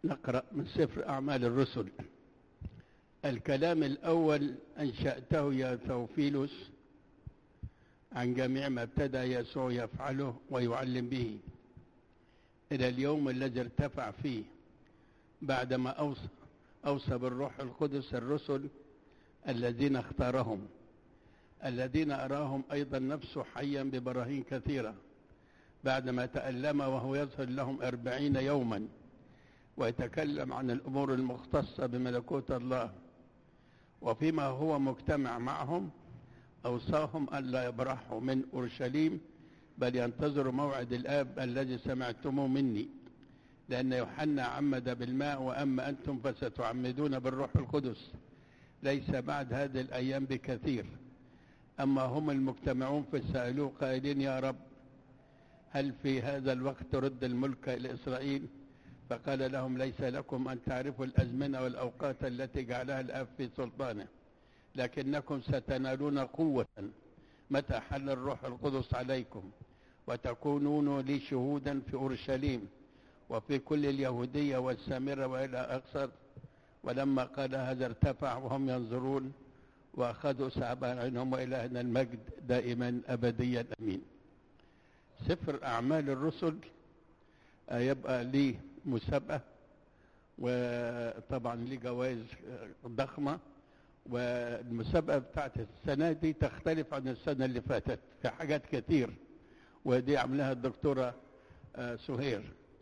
نقرأ من سفر أعمال الرسل الكلام الأول أنشأته يا ثوفيلوس عن جميع ما ابتدأ يسوع يفعله ويعلم به إلى اليوم الذي ارتفع فيه بعدما أوصى, أوصى بالروح القدس الرسل الذين اختارهم الذين أراهم أيضا نفسه حيا ببراهين كثيرة بعدما تألم وهو يظهر لهم أربعين يوما ويتكلم عن الأمور المختصة بملكوت الله وفيما هو مجتمع معهم أوصاهم ألا يبرحوا من أورشليم بل ينتظروا موعد الآب الذي سمعتموه مني لأن يوحنا عمد بالماء وأما أنتم فستعمدون بالروح القدس ليس بعد هذه الأيام بكثير أما هم المجتمعون فسألوه قائلين يا رب هل في هذا الوقت ترد الملك لإسرائيل فقال لهم ليس لكم أن تعرفوا الأزمنة والأوقات التي جعلها الآب في سلطانه لكنكم ستنالون قوة متى حل الروح القدس عليكم وتكونون لي شهودا في أورشليم وفي كل اليهودية والسامرة وإلى أقصر ولما قال هذا ارتفع وهم ينظرون وأخذوا سعبان عنهم وإلهنا المجد دائما أبديا أمين سفر أعمال الرسل يبقى ليه مسابقة وطبعا ليه جوائز ضخمة والمسابقة بتاعت السنة دي تختلف عن السنة اللي فاتت في حاجات كتير ودي عملها الدكتورة سهير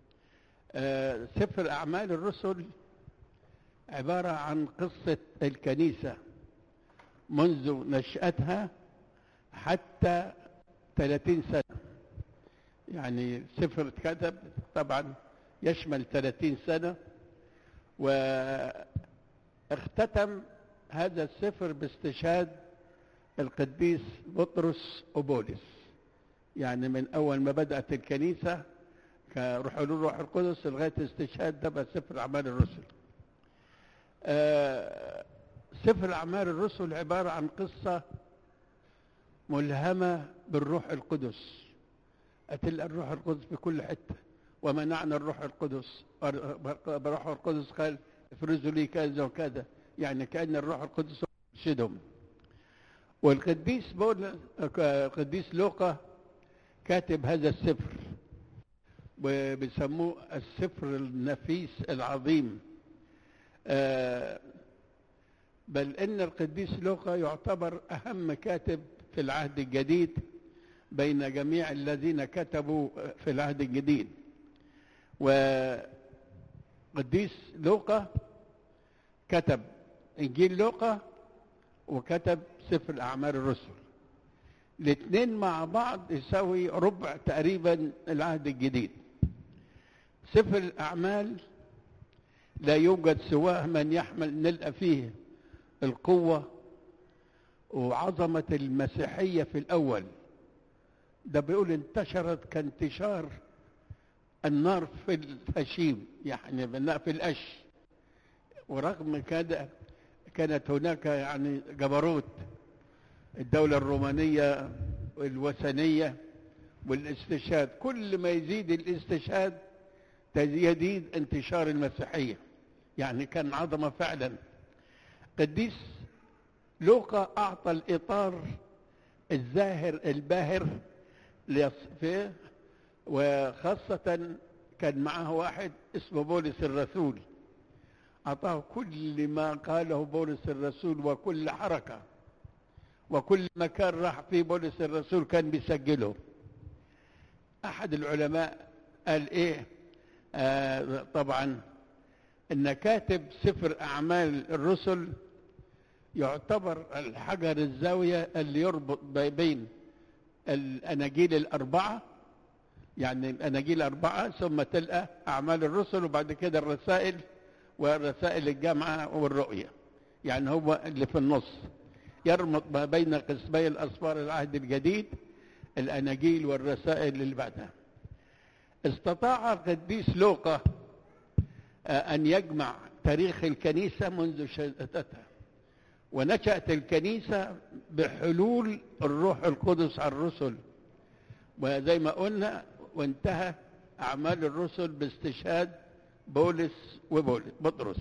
سفر أعمال الرسل عبارة عن قصة الكنيسة منذ نشأتها حتى 30 سنة يعني سفر اتكتب طبعا يشمل 30 سنة واختتم هذا السفر باستشهاد القديس بطرس وبولس يعني من أول ما بدأت الكنيسة كروح الروح القدس لغاية استشهاد ده بقى سفر أعمال الرسل آه سفر أعمال الرسل عبارة عن قصة ملهمة بالروح القدس أتلقى الروح القدس في كل حتة ومنعنا الروح القدس الروح القدس قال افرزوا لي كذا وكذا يعني كأن الروح القدس يرشدهم والقديس بول القديس لوقا كاتب هذا السفر وبيسموه السفر النفيس العظيم آه بل ان القديس لوقا يعتبر اهم كاتب في العهد الجديد بين جميع الذين كتبوا في العهد الجديد وقديس لوقا كتب انجيل لوقا وكتب سفر اعمال الرسل الاثنين مع بعض يساوي ربع تقريبا العهد الجديد سفر الاعمال لا يوجد سواه من يحمل نلقى فيه القوه وعظمه المسيحيه في الاول ده بيقول انتشرت كانتشار النار في الهشيم يعني في القش ورغم كده كانت هناك يعني جبروت الدولة الرومانية والوثنية والاستشهاد كل ما يزيد الاستشهاد يزيد انتشار المسيحية يعني كان عظمة فعلا قديس لوقا أعطى الإطار الزاهر الباهر ليصفيه وخاصة كان معه واحد اسمه بولس الرسول أعطاه كل ما قاله بولس الرسول وكل حركة وكل مكان راح فيه بولس الرسول كان بيسجله أحد العلماء قال إيه آه طبعا إن كاتب سفر أعمال الرسل يعتبر الحجر الزاوية اللي يربط بين الأناجيل الأربعة يعني الأناجيل الأربعة ثم تلقى أعمال الرسل وبعد كده الرسائل ورسائل الجامعة والرؤية يعني هو اللي في النص يربط ما بين قسمي الأسفار العهد الجديد الأناجيل والرسائل اللي بعدها استطاع القديس لوقا أن يجمع تاريخ الكنيسة منذ شهادتها ونشأت الكنيسة بحلول الروح القدس على الرسل وزي ما قلنا وانتهى أعمال الرسل باستشهاد بولس وبولس بطرس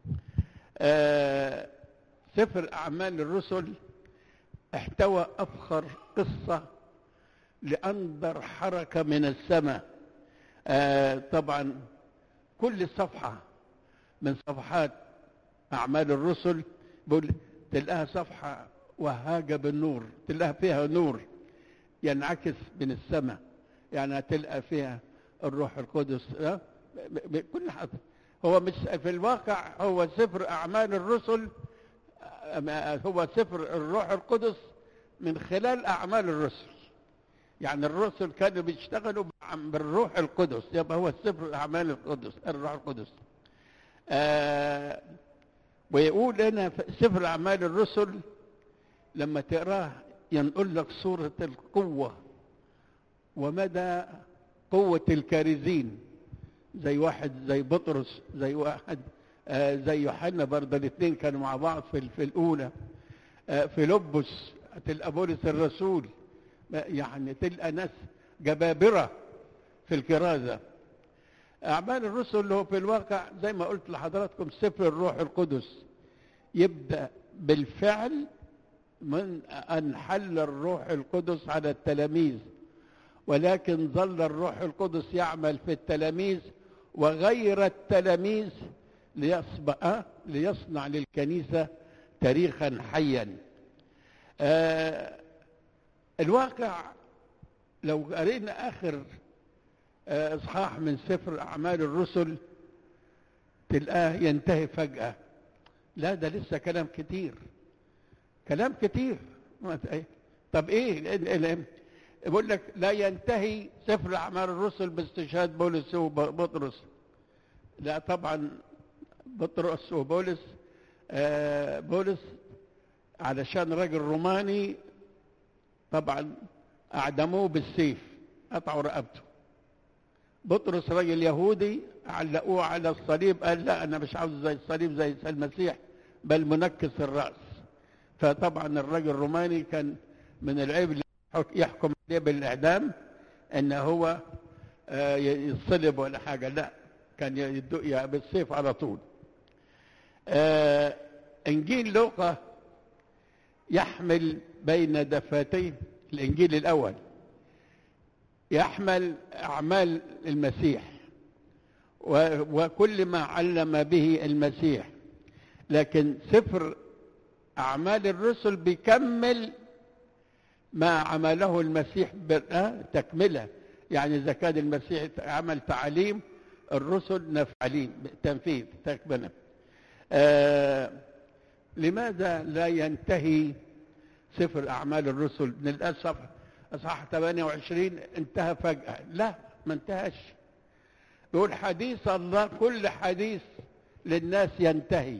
آه سفر أعمال الرسل احتوى أفخر قصة لأندر حركة من السماء آه طبعا كل صفحة من صفحات أعمال الرسل بقول تلقاها صفحة وهاجة بالنور تلقاها فيها نور ينعكس من السماء يعني تلقى فيها الروح القدس آه كل حاجة هو مش في الواقع هو سفر أعمال الرسل هو سفر الروح القدس من خلال أعمال الرسل يعني الرسل كانوا بيشتغلوا بالروح القدس يبقى هو سفر أعمال القدس الروح القدس آه ويقول هنا في سفر أعمال الرسل لما تقراه ينقل لك صورة القوة ومدى قوة الكارزين زي واحد زي بطرس زي واحد آه زي يوحنا برضه الاثنين كانوا مع بعض في, في الأولى آه في لبس تلقى بولس الرسول يعني تلقى ناس جبابرة في الكرازة أعمال الرسل هو في الواقع زي ما قلت لحضراتكم سفر الروح القدس يبدأ بالفعل من أن حل الروح القدس على التلاميذ ولكن ظل الروح القدس يعمل في التلاميذ وغير التلاميذ ليصبح ليصنع للكنيسة تاريخا حيا آه الواقع لو قرينا آخر آه إصحاح من سفر أعمال الرسل تلقاه ينتهي فجأة لا ده لسه كلام كتير كلام كتير طب ايه يقول لك لا ينتهي سفر اعمال الرسل باستشهاد بولس وبطرس لا طبعا بطرس وبولس آه بولس علشان راجل روماني طبعا اعدموه بالسيف قطعوا رقبته بطرس راجل يهودي علقوه على الصليب قال لا انا مش عاوز زي الصليب زي المسيح بل منكس الراس فطبعا الراجل الروماني كان من العيب اللي يحكم عليه بالاعدام ان هو يصلب ولا حاجه لا كان يدق بالسيف على طول انجيل لوقا يحمل بين دفاتيه الانجيل الاول يحمل اعمال المسيح وكل ما علم به المسيح لكن سفر أعمال الرسل بيكمل ما عمله المسيح تكملة يعني إذا كان المسيح عمل تعليم الرسل نفعلين تنفيذ تكملة آه لماذا لا ينتهي سفر أعمال الرسل للأسف أصحاح 28 انتهى فجأة لا ما انتهاش يقول حديث الله كل حديث للناس ينتهي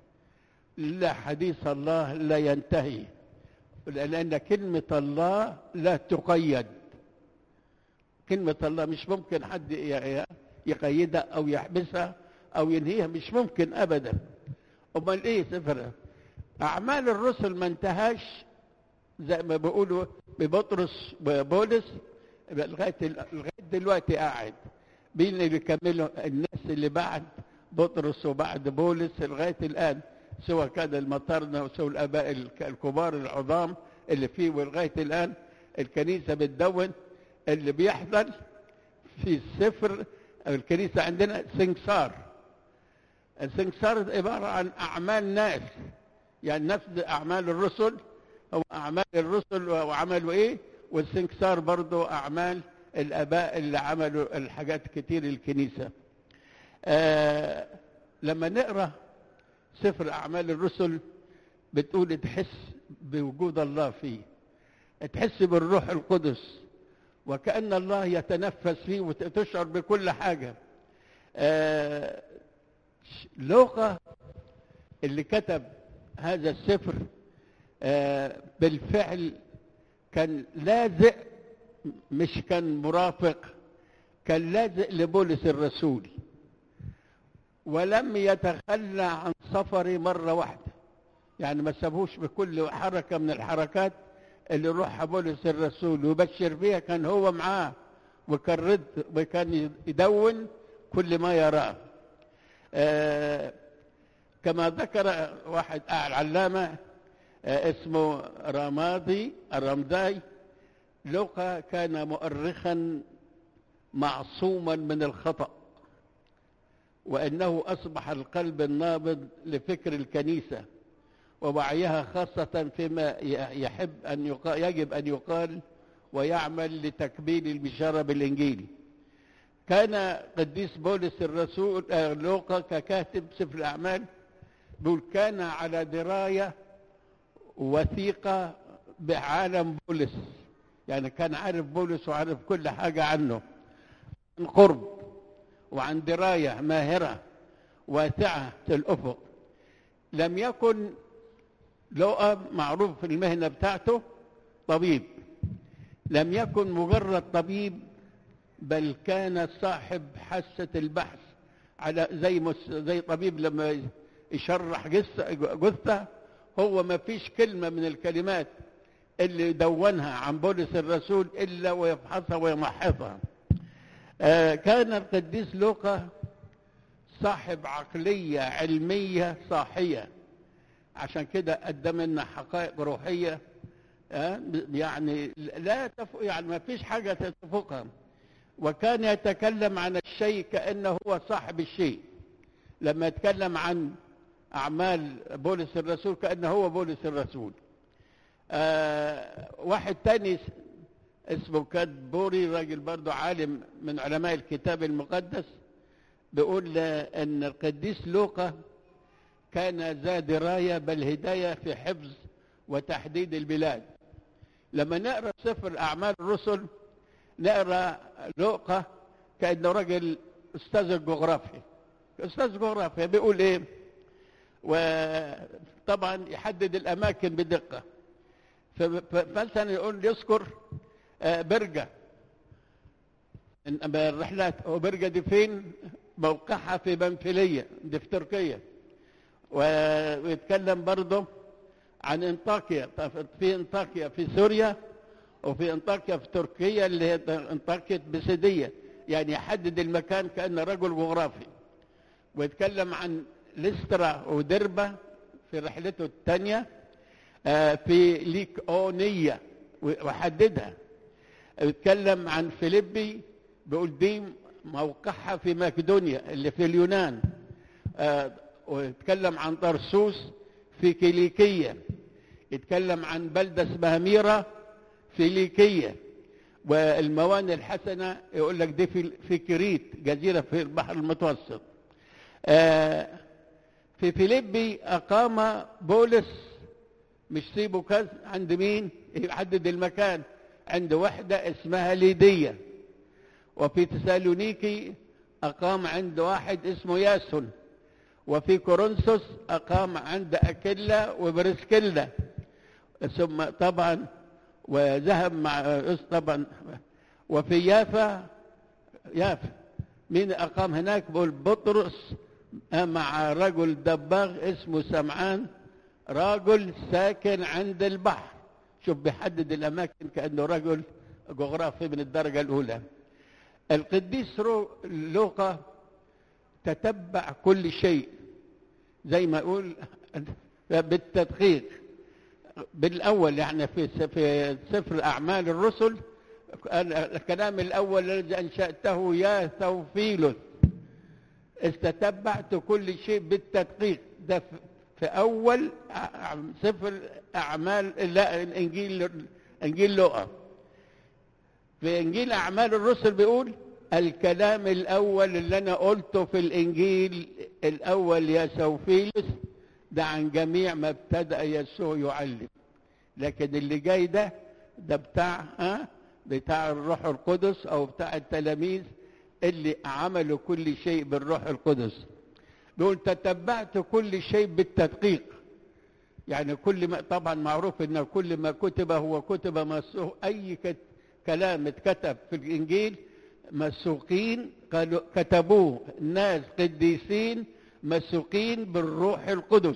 لا حديث الله لا ينتهي لأن كلمة الله لا تقيد كلمة الله مش ممكن حد يقيدها أو يحبسها أو ينهيها مش ممكن أبدا أمال إيه سفر أعمال الرسل ما انتهاش زي ما بيقولوا ببطرس وبولس لغاية لغاية دلوقتي قاعد مين اللي بيكملوا الناس اللي بعد بطرس وبعد بولس لغاية الآن سواء كان المطرنة وسواء الآباء الكبار العظام اللي فيه ولغاية الآن الكنيسة بتدون اللي بيحصل في السفر الكنيسة عندنا سنكسار السنكسار عبارة عن أعمال ناس يعني نفس أعمال الرسل هو أعمال الرسل وعملوا إيه والسنكسار برضو أعمال الآباء اللي عملوا الحاجات كتير الكنيسة آه لما نقرأ سفر أعمال الرسل بتقول تحس بوجود الله فيه تحس بالروح القدس وكأن الله يتنفس فيه وتشعر بكل حاجة آه لوقا اللي كتب هذا السفر آه بالفعل كان لازق مش كان مرافق كان لازق لبولس الرسول ولم يتخلى عن سفري مرة واحدة يعني ما سابوش بكل حركة من الحركات اللي يروح بولس الرسول ويبشر فيها كان هو معاه وكان رد وكان يدون كل ما يراه آه كما ذكر واحد العلامة آه اسمه رمادي الرمداي لوقا كان مؤرخا معصوما من الخطأ وأنه أصبح القلب النابض لفكر الكنيسة ووعيها خاصة فيما يحب أن يقال يجب أن يقال ويعمل لتكميل البشارة بالإنجيل كان قديس بولس الرسول لوقا ككاتب سفر الأعمال بيقول كان على دراية وثيقة بعالم بولس يعني كان عارف بولس وعارف كل حاجة عنه عن قرب وعن دراية ماهرة واسعة الأفق لم يكن لوقا معروف في المهنة بتاعته طبيب لم يكن مجرد طبيب بل كان صاحب حاسة البحث على زي مس زي طبيب لما يشرح جثة هو ما فيش كلمة من الكلمات اللي دونها عن بولس الرسول إلا ويفحصها ويمحصها آه كان القديس لوقا صاحب عقلية علمية صاحية عشان كده قدم لنا حقائق روحية آه يعني لا تف... يعني ما فيش حاجة تفوقها وكان يتكلم عن الشيء كأنه هو صاحب الشيء لما يتكلم عن أعمال بولس الرسول كأنه هو بولس الرسول آه واحد تاني اسمه كاد بوري راجل برضه عالم من علماء الكتاب المقدس بيقول ان القديس لوقا كان ذا درايه بل هدايه في حفظ وتحديد البلاد لما نقرا سفر اعمال الرسل نقرا لوقا كانه راجل استاذ الجغرافيا استاذ جغرافيا بيقول ايه وطبعا يحدد الاماكن بدقه فمثلا يقول يذكر برجة الرحلات وبرجة دي فين موقعها في بنفلية دي في تركيا ويتكلم برضه عن انطاكيا في انطاكيا في سوريا وفي انطاكيا في تركيا اللي هي انطاكيا بسيدية يعني يحدد المكان كأنه رجل جغرافي ويتكلم عن لسترا ودربة في رحلته الثانية في ليكونية وحددها يتكلم عن فيليبي بيقول دي موقعها في مقدونيا اللي في اليونان آه ويتكلم عن طرسوس في كيليكية يتكلم عن بلدة اسمها ميرا في ليكية والموانئ الحسنة يقول لك دي في, في كريت جزيرة في البحر المتوسط آه في فيليبي أقام بولس مش سيبه كذا عند مين يحدد المكان عند وحدة اسمها ليدية وفي تسالونيكي أقام عند واحد اسمه ياسون وفي كورنثوس أقام عند أكيلا وبرسكيلا ثم طبعا وذهب مع طبعا وفي يافا يافا مين أقام هناك بقول بطرس مع رجل دباغ اسمه سمعان رجل ساكن عند البحر شوف بيحدد الأماكن كأنه رجل جغرافي من الدرجة الأولى القديس لوقا تتبع كل شيء زي ما يقول بالتدقيق بالأول يعني في في سفر أعمال الرسل الكلام الأول الذي أنشأته يا ثوفيلوس استتبعت كل شيء بالتدقيق ده في أول سفر أعمال لا إنجيل إنجيل لوقا في إنجيل أعمال الرسل بيقول الكلام الأول اللي أنا قلته في الإنجيل الأول يا سوفيلس ده عن جميع ما ابتدأ يسوع يعلم لكن اللي جاي ده ده بتاع ها بتاع الروح القدس أو بتاع التلاميذ اللي عملوا كل شيء بالروح القدس بيقول تتبعت كل شيء بالتدقيق يعني كل ما طبعا معروف ان كل ما كتب هو كتب مسوق اي كلام اتكتب في الانجيل مسوقين قالوا كتبوه ناس قديسين مسوقين بالروح القدس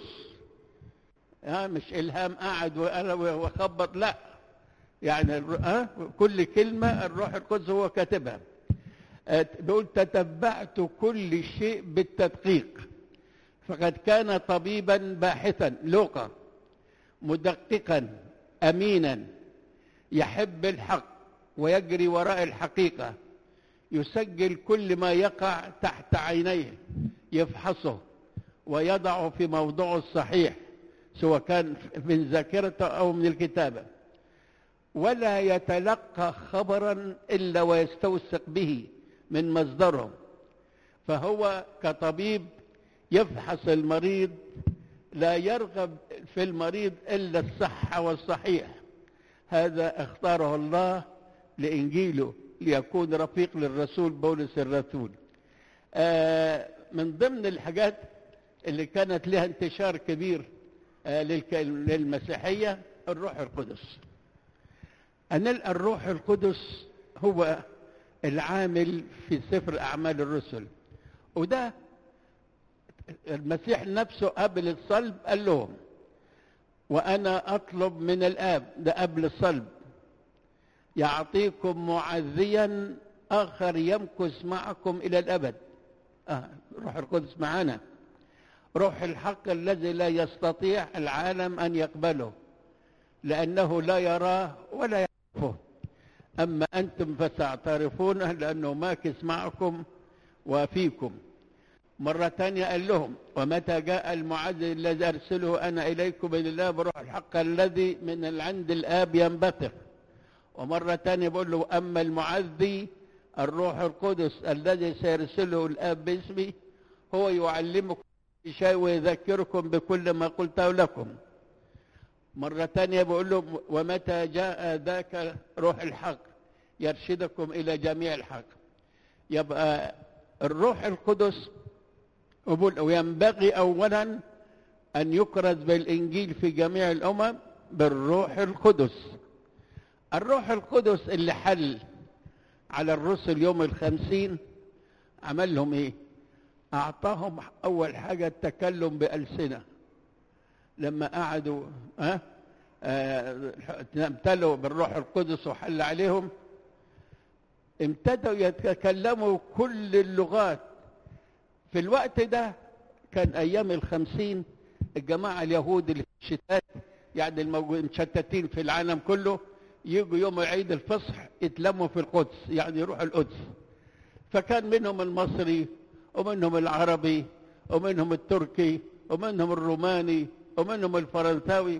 ها مش الهام قاعد وانا وخبط لا يعني ها كل كلمه الروح القدس هو كاتبها بيقول تتبعت كل شيء بالتدقيق فقد كان طبيبا باحثا لوقا مدققا امينا يحب الحق ويجري وراء الحقيقه يسجل كل ما يقع تحت عينيه يفحصه ويضعه في موضعه الصحيح سواء كان من ذاكرته او من الكتابه ولا يتلقى خبرا الا ويستوثق به من مصدره فهو كطبيب يفحص المريض لا يرغب في المريض الا الصحه والصحيح هذا اختاره الله لانجيله ليكون رفيق للرسول بولس الرسول آه من ضمن الحاجات اللي كانت لها انتشار كبير آه للمسيحيه الروح القدس أن الروح القدس هو العامل في سفر أعمال الرسل وده المسيح نفسه قبل الصلب قال لهم وأنا أطلب من الآب ده قبل الصلب يعطيكم معزيا آخر يمكث معكم إلى الأبد آه روح القدس معنا روح الحق الذي لا يستطيع العالم أن يقبله لأنه لا يراه ولا يعرفه أما أنتم فستعترفونه لأنه ماكس معكم وفيكم مرة ثانية قال لهم ومتى جاء المعزي الذي أرسله أنا إليكم من الله بروح الحق الذي من عند الآب ينبثق ومرة ثانية بقول له أما المعزي الروح القدس الذي سيرسله الآب باسمي هو يعلمكم شيء ويذكركم بكل ما قلته لكم مرة ثانية بقول له ومتى جاء ذاك روح الحق يرشدكم إلى جميع الحق يبقى الروح القدس وينبغي أولا أن يكرز بالإنجيل في جميع الأمم بالروح القدس الروح القدس اللي حل على الرسل يوم الخمسين عمل لهم ايه اعطاهم اول حاجة التكلم بألسنة لما قعدوا ها امتلوا بالروح القدس وحل عليهم امتدوا يتكلموا كل اللغات في الوقت ده كان ايام الخمسين الجماعة اليهود اللي في الشتات يعني الموجودين مشتتين في العالم كله يجوا يوم عيد الفصح يتلموا في القدس يعني يروحوا القدس فكان منهم المصري ومنهم العربي ومنهم التركي ومنهم الروماني ومنهم الفرنساوي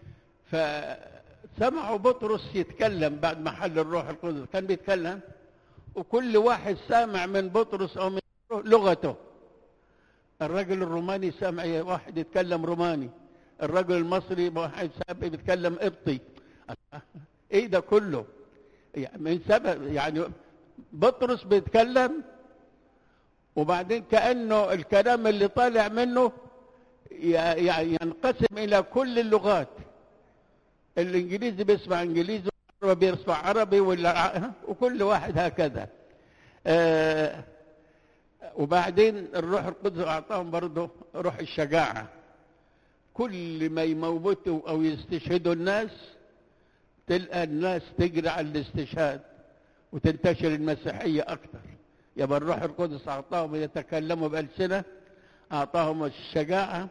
فسمعوا بطرس يتكلم بعد ما حل الروح القدس كان بيتكلم وكل واحد سامع من بطرس او من لغته الرجل الروماني سامع واحد يتكلم روماني الرجل المصري واحد سامع بيتكلم قبطي ايه ده كله يعني من سبب يعني بطرس بيتكلم وبعدين كانه الكلام اللي طالع منه يعني ينقسم الى كل اللغات الانجليزي بيسمع انجليزي والعربي بيسمع عربي ولا وكل واحد هكذا آه وبعدين الروح القدس اعطاهم برضه روح الشجاعه كل ما يموتوا او يستشهدوا الناس تلقى الناس تجري على الاستشهاد وتنتشر المسيحيه اكثر يبقى الروح القدس اعطاهم يتكلموا بالسنه اعطاهم الشجاعه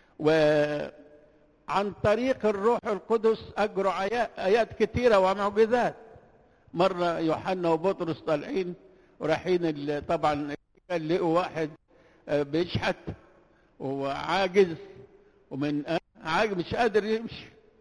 وعن طريق الروح القدس اجروا ايات كثيره ومعجزات مره يوحنا وبطرس طالعين ورايحين طبعا كان لقوا واحد بيشحت وعاجز ومن عاجز مش قادر يمشي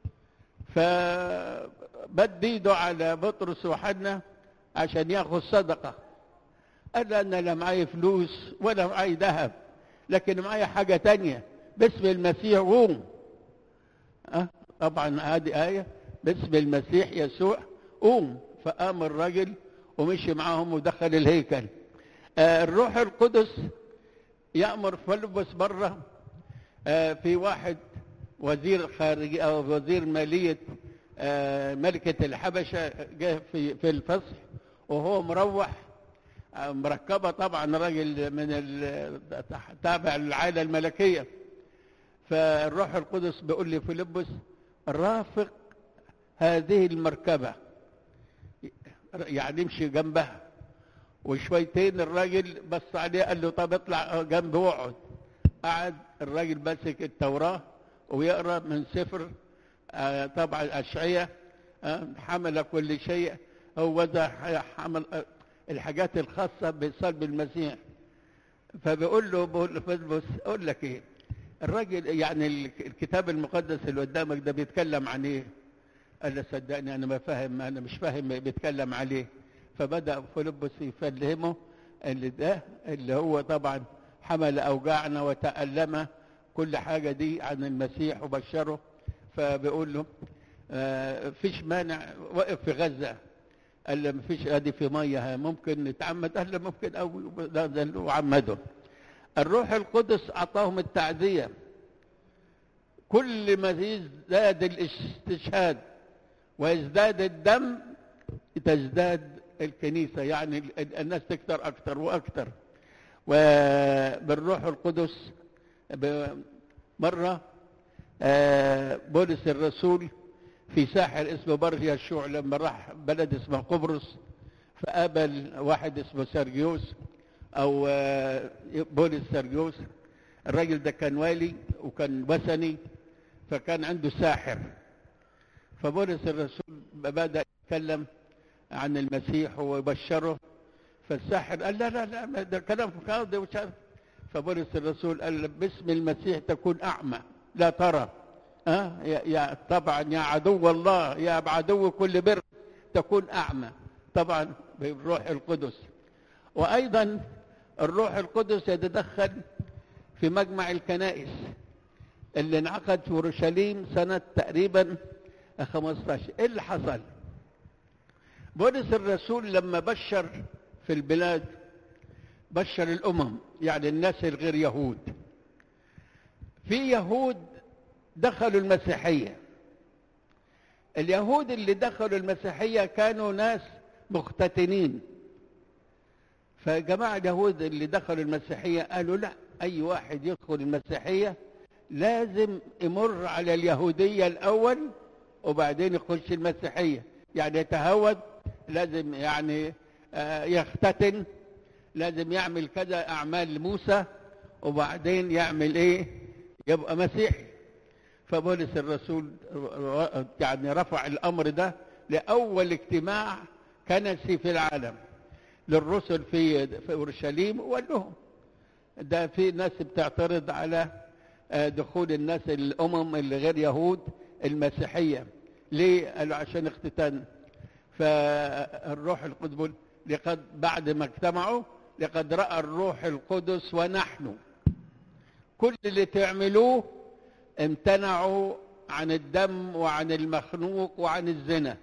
فبد ايده على بطرس وحنا عشان ياخذ صدقه قال انا لا معايا فلوس ولا معايا ذهب لكن معايا حاجه تانية باسم المسيح قوم أه؟ طبعا هذه ايه باسم المسيح يسوع قوم فقام الرجل ومشي معاهم ودخل الهيكل آه الروح القدس يأمر فلبس بره آه في واحد وزير خارجي او وزير ماليه آه ملكه الحبشه جه في في الفصح وهو مروح مركبه طبعا راجل من تابع للعائله الملكيه فالروح القدس بيقول لي فيلبس رافق هذه المركبه يعني امشي جنبها وشويتين الراجل بص عليه قال له طب اطلع جنبي واقعد قعد الراجل ماسك التوراة ويقرأ من سفر آه طبعا أشعية آه حمل كل شيء هو ده حمل آه الحاجات الخاصة بصلب المسيح فبيقول له بقول له بص أقول لك إيه الراجل يعني الكتاب المقدس اللي قدامك ده بيتكلم عن إيه؟ قال له صدقني أنا ما فاهم أنا مش فاهم بيتكلم عليه فبدأ فيلبس يفهمه اللي ده اللي هو طبعا حمل أوجاعنا وتألم كل حاجة دي عن المسيح وبشره فبيقول له آه فيش مانع وقف في غزة قال له مفيش ادي في ميه ممكن نتعمد قال له ممكن او وعمده الروح القدس اعطاهم التعزيه كل ما يزداد الاستشهاد ويزداد الدم تزداد الكنيسه يعني الناس تكتر اكتر واكتر وبالروح القدس مره بولس الرسول في ساحر اسمه برج يشوع لما راح بلد اسمه قبرص فقابل واحد اسمه سرجيوس او بولس سرجيوس الراجل ده كان والي وكان وثني فكان عنده ساحر فبولس الرسول بدا يتكلم عن المسيح ويبشره فالساحر قال لا لا لا ده كلام فاضي وش فبولس الرسول قال باسم المسيح تكون اعمى لا ترى أه؟ يا, يا طبعا يا عدو الله يا عدو كل بر تكون أعمى طبعا بالروح القدس وأيضا الروح القدس يتدخل في مجمع الكنائس اللي انعقد في اورشليم سنة تقريبا 15 ايه اللي حصل بولس الرسول لما بشر في البلاد بشر الامم يعني الناس الغير يهود في يهود دخلوا المسيحية اليهود اللي دخلوا المسيحية كانوا ناس مختتنين فجماعة اليهود اللي دخلوا المسيحية قالوا لا أي واحد يدخل المسيحية لازم يمر على اليهودية الأول وبعدين يخش المسيحية يعني يتهود لازم يعني يختتن لازم يعمل كذا أعمال موسى وبعدين يعمل إيه يبقى مسيحي فبولس الرسول يعني رفع الامر ده لاول اجتماع كنسي في العالم للرسل في في اورشليم وقال لهم ده في ناس بتعترض على دخول الناس الامم اللي غير يهود المسيحيه ليه؟ قالوا عشان اختتان فالروح القدس لقد بعد ما اجتمعوا لقد راى الروح القدس ونحن كل اللي تعملوه امتنعوا عن الدم وعن المخنوق وعن الزنا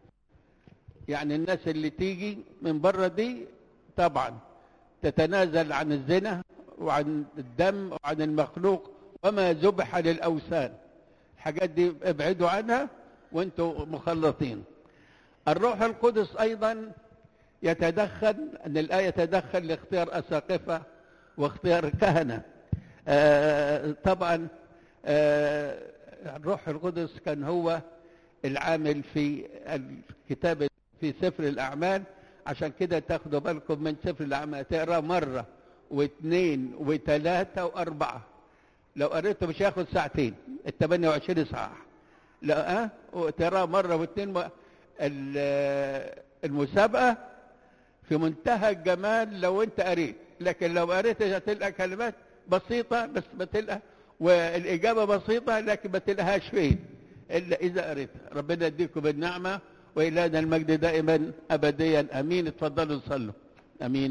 يعني الناس اللي تيجي من بره دي طبعا تتنازل عن الزنا وعن الدم وعن المخلوق وما ذبح للاوثان الحاجات دي ابعدوا عنها وانتم مخلطين الروح القدس ايضا يتدخل ان الايه تدخل لاختيار اساقفه واختيار كهنه آه طبعا آه الروح القدس كان هو العامل في الكتاب في سفر الأعمال عشان كده تاخدوا بالكم من سفر الأعمال تقرا مرة واثنين وثلاثة وأربعة لو قريته مش هياخد ساعتين ال 28 صح لا أه وتقراه مرة واثنين و... المسابقة في منتهى الجمال لو أنت قريت لكن لو قريت هتلقى كلمات بسيطة بس بتلقى والإجابة بسيطة لكن ما تلقاهاش فين إلا إذا قريتها ربنا يديكم بالنعمة وإلهنا المجد دائما أبديا أمين اتفضلوا صلوا أمين